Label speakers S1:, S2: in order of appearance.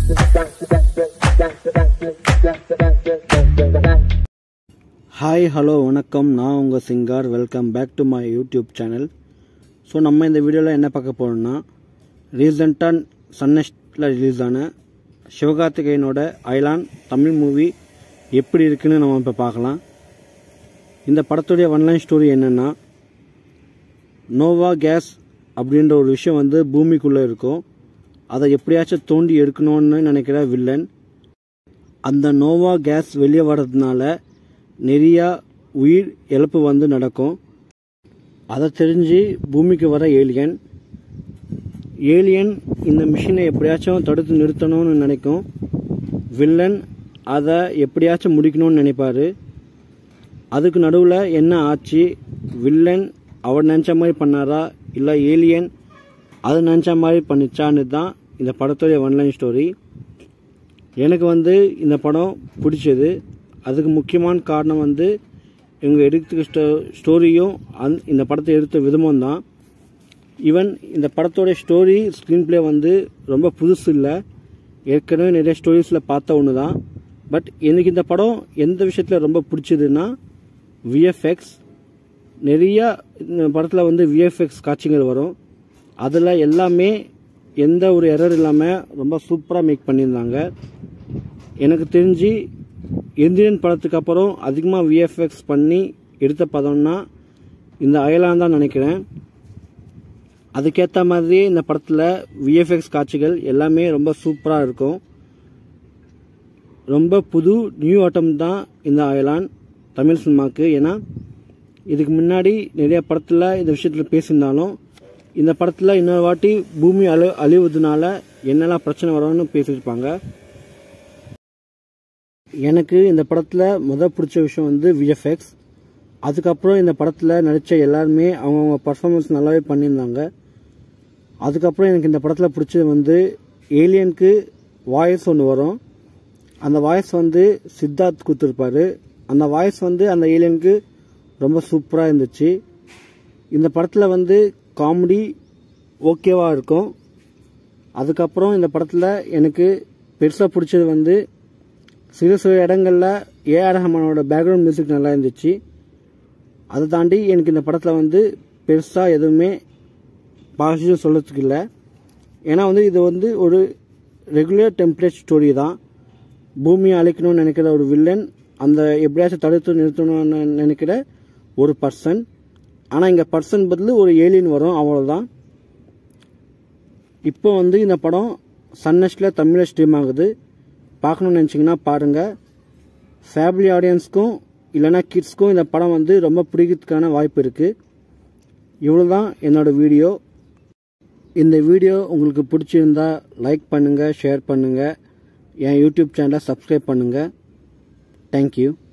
S1: hi hello வணக்கம் நான் உங்கள் Singar welcome back to my YouTube channel so நம்ம இந்த வீடியோவில் என்ன பார்க்க போகிறோம்னா ரீசெண்டாக சன்னெஸ்டில் ரிலீஸ் ஆன சிவகார்த்திகேயனோட ஐலான் தமிழ் மூவி எப்படி இருக்குன்னு நம்ம இப்போ பார்க்கலாம் இந்த படத்துடைய ஒன்லைன் ஸ்டோரி என்னென்னா நோவா கேஸ் அப்படின்ற ஒரு விஷயம் வந்து பூமிக்குள்ளே இருக்கும் அதை எப்படியாச்சும் தோண்டி எடுக்கணும்னு நினைக்கிற வில்லன் அந்த நோவா கேஸ் வெளியே வர்றதுனால நிறையா உயிர் இழப்பு வந்து நடக்கும் அதை தெரிஞ்சு பூமிக்கு வர ஏலியன் ஏலியன் இந்த மிஷினை எப்படியாச்சும் தடுத்து நிறுத்தணும்னு நினைக்கும் வில்லன் அதை எப்படியாச்சும் முடிக்கணும்னு நினைப்பாரு அதுக்கு நடுவில் என்ன ஆச்சு வில்லன் அவர் நினச்ச மாதிரி பண்ணாரா இல்லை ஏலியன் அது நினச்ச மாதிரி பண்ணிச்சான்னு தான் இந்த படத்துடைய ஒன்லைன் ஸ்டோரி எனக்கு வந்து இந்த படம் பிடிச்சது அதுக்கு முக்கியமான காரணம் வந்து இவங்க எடுத்த ஸ்டோ ஸ்டோரியும் அந் இந்த படத்தை எடுத்த விதமும் தான் ஈவன் இந்த படத்தோட ஸ்டோரி ஸ்க்ரீன் ப்ளே வந்து ரொம்ப புதுசு இல்லை ஏற்கனவே நிறைய ஸ்டோரிஸில் பார்த்த ஒன்று தான் பட் எனக்கு இந்த படம் எந்த விஷயத்தில் ரொம்ப பிடிச்சதுன்னா விஎஃப்எக்ஸ் நிறையா இந்த படத்தில் வந்து விஎஃப்எக்ஸ் காட்சிகள் வரும் அதில் எல்லாமே எந்த ஒரு எரர் இல்லாமல் ரொம்ப சூப்பராக மேக் பண்ணியிருந்தாங்க எனக்கு தெரிஞ்சு எந்திரன் படத்துக்கு அப்புறம் அதிகமாக விஎஃப்எக்ஸ் பண்ணி எடுத்த படம்னா இந்த அயலான் தான் நினைக்கிறேன் அதுக்கேற்ற மாதிரியே இந்த படத்தில் விஎஃப்எக்ஸ் காட்சிகள் எல்லாமே ரொம்ப சூப்பராக இருக்கும் ரொம்ப புது நியூ ஆட்டம் தான் இந்த அயலான் தமிழ் சினிமாவுக்கு ஏன்னா இதுக்கு முன்னாடி நிறைய படத்தில் இந்த விஷயத்தில் பேசியிருந்தாலும் இந்த படத்தில் இன்னொரு வாட்டி பூமி அழி அழிவதுனால என்னெல்லாம் பிரச்சனை வரும்னு பேசியிருப்பாங்க எனக்கு இந்த படத்தில் முத பிடிச்ச விஷயம் வந்து விஎஃப்எக்ஸ் அதுக்கப்புறம் இந்த படத்தில் நடித்த எல்லாருமே அவங்கவுங்க பர்ஃபார்மன்ஸ் நல்லாவே பண்ணியிருந்தாங்க அதுக்கப்புறம் எனக்கு இந்த படத்தில் பிடிச்சது வந்து ஏலியனுக்கு வாய்ஸ் ஒன்று வரும் அந்த வாய்ஸ் வந்து சித்தார்த் கொடுத்துருப்பாரு அந்த வாய்ஸ் வந்து அந்த ஏலியனுக்கு ரொம்ப சூப்பராக இருந்துச்சு இந்த படத்தில் வந்து காமெடி ஓகேவாக இருக்கும் அதுக்கப்புறம் இந்த படத்தில் எனக்கு பெருசாக பிடிச்சது வந்து சில சில இடங்களில் ஏஆர் ரஹ்மானோட பேக்ரவுண்ட் மியூசிக் நல்லா இருந்துச்சு அதை தாண்டி எனக்கு இந்த படத்தில் வந்து பெருசாக எதுவுமே பாசிட்டிவ் சொல்கிறதுக்கு இல்லை ஏன்னா வந்து இது வந்து ஒரு ரெகுலர் டெம்ப்ளேட் ஸ்டோரி தான் பூமியை அழிக்கணும்னு நினைக்கிற ஒரு வில்லன் அந்த எப்படியாச்சும் தடுத்து நிறுத்தணும்னு நினைக்கிற ஒரு பர்சன் ஆனால் இங்கே பர்சன் பதில் ஒரு ஏலியன் வரும் அவ்வளோதான் இப்போ வந்து இந்த படம் சன்னஸ்டில் தமிழில் ஸ்ட்ரீம் ஆகுது பார்க்கணும்னு நினச்சிங்கன்னா பாருங்கள் ஃபேமிலி ஆடியன்ஸ்க்கும் இல்லைனா கிட்ஸ்க்கும் இந்த படம் வந்து ரொம்ப பிடிக்கிறதுக்கான வாய்ப்பு இருக்குது இவ்வளோ தான் என்னோடய வீடியோ இந்த வீடியோ உங்களுக்கு பிடிச்சிருந்தா லைக் பண்ணுங்கள் ஷேர் பண்ணுங்கள் என் யூடியூப் சேனலை சப்ஸ்கிரைப் பண்ணுங்கள் தேங்க்யூ